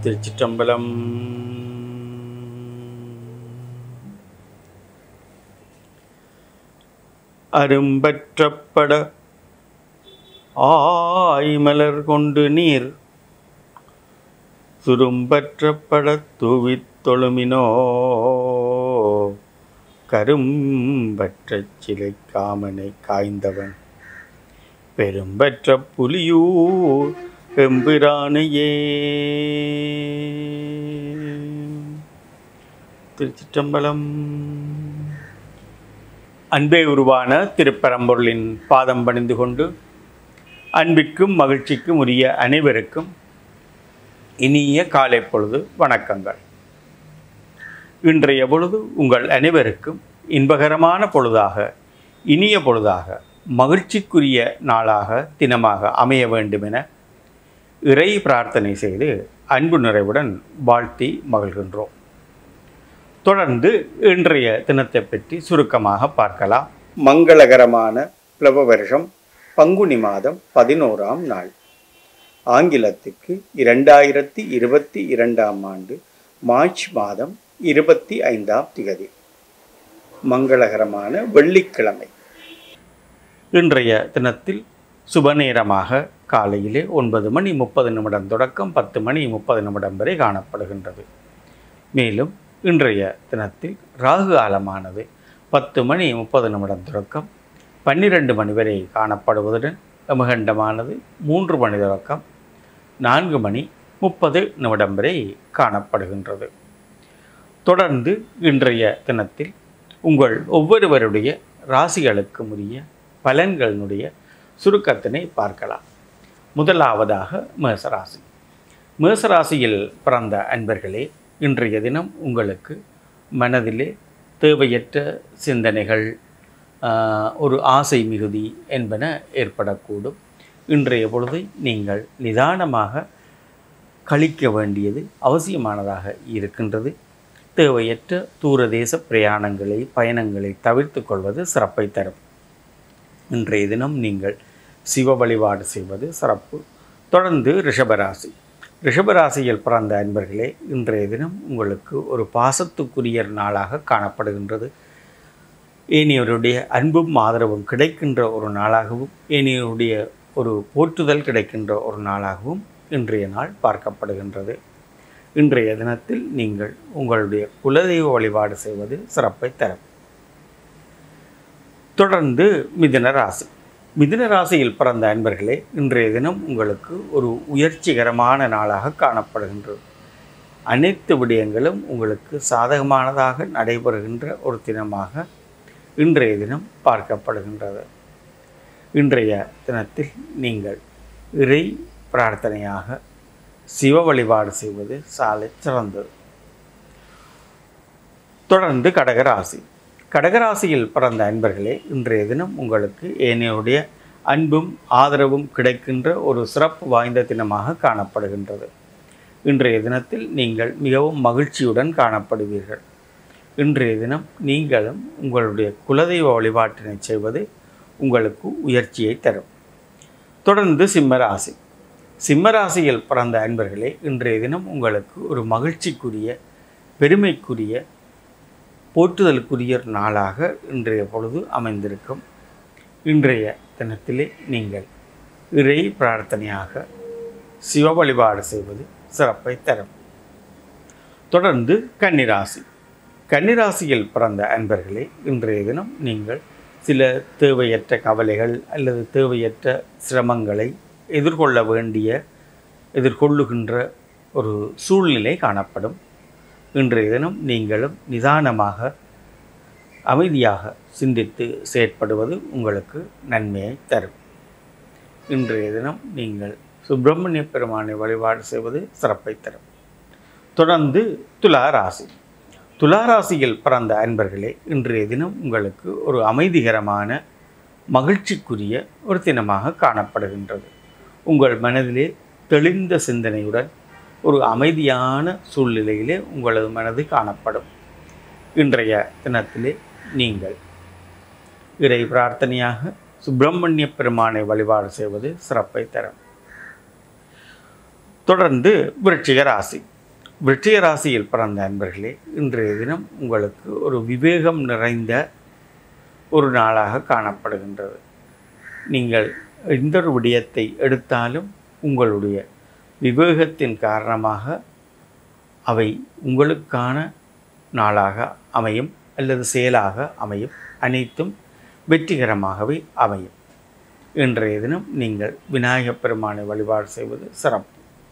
திருச்சிற்றம்பலம் அரும்பற்றப்பட ஆய்மலர் கொண்டு நீர் சுரும்பற்றப்பட தூவித் தொழுமினோ கரும்பற்ற சிலை காமனை காய்ந்தவன் பெரும்பற்ற புலியூர் எம்பிரானையே திருச்சிற்றம்பலம் அன்பே உருவான திருப்பரம்பொருளின் பாதம் பணிந்து கொண்டு அன்பிற்கும் மகிழ்ச்சிக்கும் உரிய அனைவருக்கும் இனிய காலை பொழுது வணக்கங்கள் இன்றைய பொழுது உங்கள் அனைவருக்கும் இன்பகரமான பொழுதாக இனிய பொழுதாக மகிழ்ச்சிக்குரிய நாளாக தினமாக அமைய வேண்டுமென இறை பிரார்த்தனை செய்து அன்பு நிறைவுடன் வாழ்த்தி மகிழ்கின்றோம் தொடர்ந்து இன்றைய தினத்தை பற்றி சுருக்கமாக பார்க்கலாம் மங்களகரமான பிளவ வருஷம் பங்குனி மாதம் பதினோராம் நாள் ஆங்கிலத்துக்கு இரண்டாயிரத்தி இருபத்தி இரண்டாம் ஆண்டு மார்ச் மாதம் இருபத்தி ஐந்தாம் திகதி மங்களகரமான வெள்ளிக்கிழமை இன்றைய தினத்தில் சுபநேரமாக காலையிலே ஒன்பது மணி முப்பது நிமிடம் தொடக்கம் பத்து மணி முப்பது நிமிடம் வரை காணப்படுகின்றது மேலும் இன்றைய தினத்தில் ராகு காலமானது பத்து மணி முப்பது நிமிடம் தொடக்கம் பன்னிரண்டு மணி வரை காணப்படுவதுடன் யமகண்டமானது மூன்று மணி தொடக்கம் நான்கு மணி முப்பது நிமிடம் வரை காணப்படுகின்றது தொடர்ந்து இன்றைய தினத்தில் உங்கள் ஒவ்வொருவருடைய ராசிகளுக்கும் உரிய பலன்களினுடைய சுருக்கத்தினை பார்க்கலாம் முதலாவதாக மேசராசி மேசராசியில் பிறந்த அன்பர்களே இன்றைய தினம் உங்களுக்கு மனதிலே தேவையற்ற சிந்தனைகள் ஆஹ், ஒரு ஆசை மிகுதி என்பன ஏற்படக்கூடும் இன்றைய பொழுதை நீங்கள் நிதானமாக கழிக்க வேண்டியது அவசியமானதாக இருக்கின்றது தேவையற்ற தூரதேச பிரயாணங்களை பயணங்களை தவிர்த்து கொள்வது சிறப்பை தரும் இன்றைய தினம் நீங்கள் சிவ வழிபாடு செய்வது சிறப்பு தொடர்ந்து ரிஷபராசி ரிஷபராசியில் பிறந்த அன்பர்களே இன்றைய தினம் உங்களுக்கு ஒரு பாசத்துக்குரிய நாளாக காணப்படுகின்றது ஏனையோருடைய அன்பும் ஆதரவும் கிடைக்கின்ற ஒரு நாளாகவும் ஏனையோருடைய ஒரு போற்றுதல் கிடைக்கின்ற ஒரு நாளாகவும் இன்றைய நாள் பார்க்கப்படுகின்றது இன்றைய தினத்தில் நீங்கள் உங்களுடைய குலதெய்வ வழிபாடு செய்வது சிறப்பை தரும் தொடர்ந்து மிதுன ராசி மிதுன ராசியில் பிறந்த அன்பர்களே இன்றைய தினம் உங்களுக்கு ஒரு உயர்ச்சிகரமான நாளாக காணப்படுகின்றது அனைத்து விடயங்களும் உங்களுக்கு சாதகமானதாக நடைபெறுகின்ற ஒரு தினமாக இன்றைய தினம் பார்க்கப்படுகின்றது இன்றைய தினத்தில் நீங்கள் இறை பிரார்த்தனையாக சிவ வழிபாடு செய்வது சாலை சிறந்தது தொடர்ந்து கடகராசி கடகராசியில் பிறந்த அன்பர்களே இன்றைய தினம் உங்களுக்கு ஏனையுடைய அன்பும் ஆதரவும் கிடைக்கின்ற ஒரு சிறப்பு வாய்ந்த தினமாக காணப்படுகின்றது இன்றைய தினத்தில் நீங்கள் மிகவும் மகிழ்ச்சியுடன் காணப்படுவீர்கள் இன்றைய தினம் நீங்களும் உங்களுடைய குலதெய்வ வழிபாட்டினை செய்வது உங்களுக்கு உயர்ச்சியை தரும் தொடர்ந்து சிம்மராசி சிம்மராசியில் பிறந்த அன்பர்களே இன்றைய தினம் உங்களுக்கு ஒரு மகிழ்ச்சிக்குரிய பெருமைக்குரிய போற்றுதலுக்குரிய நாளாக இன்றைய பொழுது அமைந்திருக்கும் இன்றைய தினத்திலே நீங்கள் இறை பிரார்த்தனையாக சிவ வழிபாடு செய்வது சிறப்பை தரும் தொடர்ந்து கன்னிராசி கன்னிராசியில் பிறந்த அன்பர்களே இன்றைய தினம் நீங்கள் சில தேவையற்ற கவலைகள் அல்லது தேவையற்ற சிரமங்களை எதிர்கொள்ள வேண்டிய எதிர்கொள்ளுகின்ற ஒரு சூழ்நிலை காணப்படும் இன்றைய தினம் நீங்களும் நிதானமாக அமைதியாக சிந்தித்து செயற்படுவது உங்களுக்கு நன்மையை தரும் இன்றைய தினம் நீங்கள் சுப்பிரமணிய பெருமானை வழிபாடு செய்வது சிறப்பை தரும் தொடர்ந்து துலா ராசி துலா ராசியில் பிறந்த அன்பர்களே இன்றைய தினம் உங்களுக்கு ஒரு அமைதிகரமான மகிழ்ச்சிக்குரிய ஒரு தினமாக காணப்படுகின்றது உங்கள் மனதிலே தெளிந்த சிந்தனையுடன் ஒரு அமைதியான சூழ்நிலையிலே உங்களது மனது காணப்படும் இன்றைய தினத்திலே நீங்கள் இறை பிரார்த்தனையாக சுப்பிரமணிய பெருமானை வழிபாடு செய்வது சிறப்பை தரும் தொடர்ந்து விருச்சிக ராசி விருச்சிக ராசியில் பிறந்த அன்பர்களே இன்றைய தினம் உங்களுக்கு ஒரு விவேகம் நிறைந்த ஒரு நாளாக காணப்படுகின்றது நீங்கள் எந்த ஒரு விடயத்தை எடுத்தாலும் உங்களுடைய விவேகத்தின் காரணமாக அவை உங்களுக்கான நாளாக அமையும் அல்லது செயலாக அமையும் அனைத்தும் வெற்றிகரமாகவே அமையும் இன்றைய தினம் நீங்கள் விநாயகப் பெருமானை வழிபாடு செய்வது சிறப்பு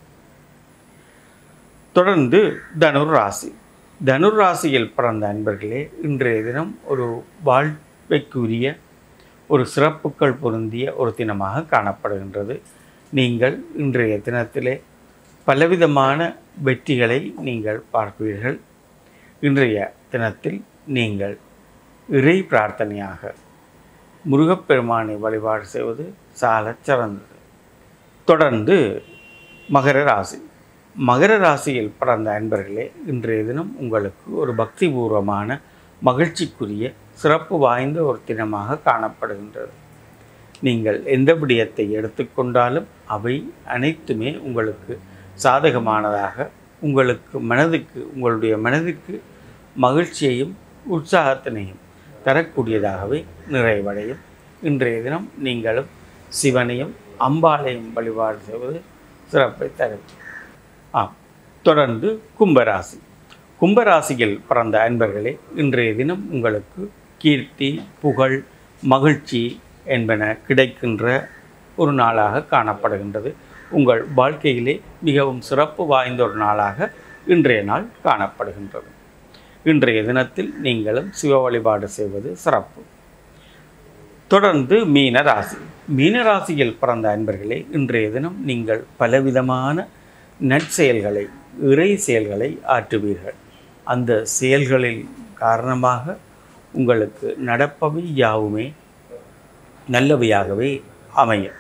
தொடர்ந்து தனுர் ராசி தனுர் ராசியில் பிறந்த அன்பர்களே இன்றைய தினம் ஒரு வாழ்வைக்குரிய ஒரு சிறப்புகள் பொருந்திய ஒரு தினமாக காணப்படுகின்றது நீங்கள் இன்றைய தினத்திலே பலவிதமான வெற்றிகளை நீங்கள் பார்ப்பீர்கள் இன்றைய தினத்தில் நீங்கள் இறை பிரார்த்தனையாக முருகப்பெருமானை வழிபாடு செய்வது சாலச் சிறந்தது தொடர்ந்து மகர ராசி மகர ராசியில் பிறந்த அன்பர்களே இன்றைய தினம் உங்களுக்கு ஒரு பக்திபூர்வமான மகிழ்ச்சிக்குரிய சிறப்பு வாய்ந்த ஒரு தினமாக காணப்படுகின்றது நீங்கள் எந்த விடயத்தை எடுத்துக்கொண்டாலும் அவை அனைத்துமே உங்களுக்கு சாதகமானதாக உங்களுக்கு மனதுக்கு உங்களுடைய மனதுக்கு மகிழ்ச்சியையும் உற்சாகத்தினையும் தரக்கூடியதாகவே நிறைவடையும் இன்றைய தினம் நீங்களும் சிவனையும் அம்பாளையும் வழிபாடு செய்வது சிறப்பை தரும் ஆம் தொடர்ந்து கும்பராசி கும்பராசியில் பிறந்த அன்பர்களே இன்றைய தினம் உங்களுக்கு கீர்த்தி புகழ் மகிழ்ச்சி என்பன கிடைக்கின்ற ஒரு நாளாக காணப்படுகின்றது உங்கள் வாழ்க்கையிலே மிகவும் சிறப்பு வாய்ந்த ஒரு நாளாக இன்றைய நாள் காணப்படுகின்றது இன்றைய தினத்தில் நீங்களும் சிவ வழிபாடு செய்வது சிறப்பு தொடர்ந்து மீன ராசி மீன ராசியில் பிறந்த அன்பர்களே இன்றைய தினம் நீங்கள் பலவிதமான நற்செயல்களை இறை செயல்களை ஆற்றுவீர்கள் அந்த செயல்களில் காரணமாக உங்களுக்கு நடப்பவை யாவுமே நல்லவையாகவே அமையும்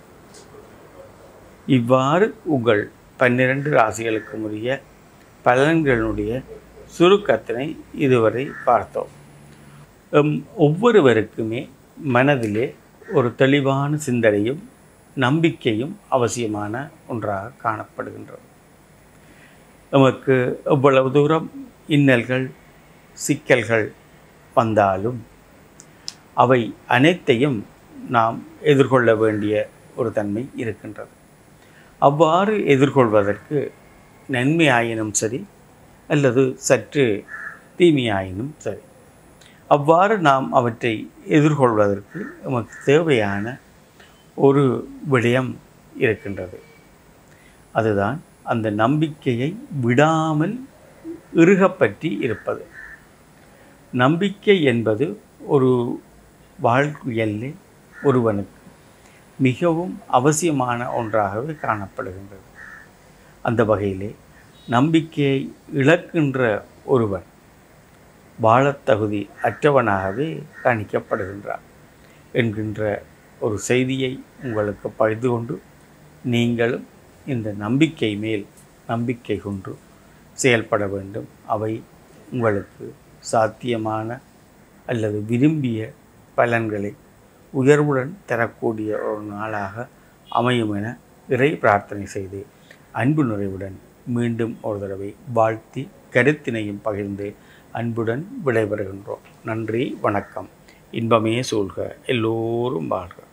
இவ்வாறு உங்கள் பன்னிரண்டு ராசிகளுக்கு உரிய பலன்களுடைய சுருக்கத்தினை இதுவரை பார்த்தோம் எம் ஒவ்வொருவருக்குமே மனதிலே ஒரு தெளிவான சிந்தனையும் நம்பிக்கையும் அவசியமான ஒன்றாக காணப்படுகின்றது நமக்கு எவ்வளவு தூரம் இன்னல்கள் சிக்கல்கள் வந்தாலும் அவை அனைத்தையும் நாம் எதிர்கொள்ள வேண்டிய ஒரு தன்மை இருக்கின்றது அவ்வாறு எதிர்கொள்வதற்கு நன்மையாயினும் சரி அல்லது சற்று தீமையாயினும் சரி அவ்வாறு நாம் அவற்றை எதிர்கொள்வதற்கு நமக்கு தேவையான ஒரு விடயம் இருக்கின்றது அதுதான் அந்த நம்பிக்கையை விடாமல் இறுகப்பற்றி இருப்பது நம்பிக்கை என்பது ஒரு வாழ்க்கையில் ஒருவனுக்கு மிகவும் அவசியமான ஒன்றாகவே காணப்படுகின்றது அந்த வகையிலே நம்பிக்கையை இழக்கின்ற ஒருவன் வாழத் தகுதி அற்றவனாகவே கணிக்கப்படுகின்றான் என்கின்ற ஒரு செய்தியை உங்களுக்கு பகிர்ந்து கொண்டு நீங்களும் இந்த நம்பிக்கை மேல் நம்பிக்கை கொண்டு செயல்பட வேண்டும் அவை உங்களுக்கு சாத்தியமான அல்லது விரும்பிய பலன்களை உயர்வுடன் தரக்கூடிய ஒரு நாளாக அமையும் என இறை பிரார்த்தனை செய்து அன்பு நிறைவுடன் மீண்டும் ஒரு தடவை வாழ்த்தி கருத்தினையும் பகிர்ந்து அன்புடன் விடைபெறுகின்றோம் நன்றி வணக்கம் இன்பமே சூழ்க எல்லோரும் வாழ்க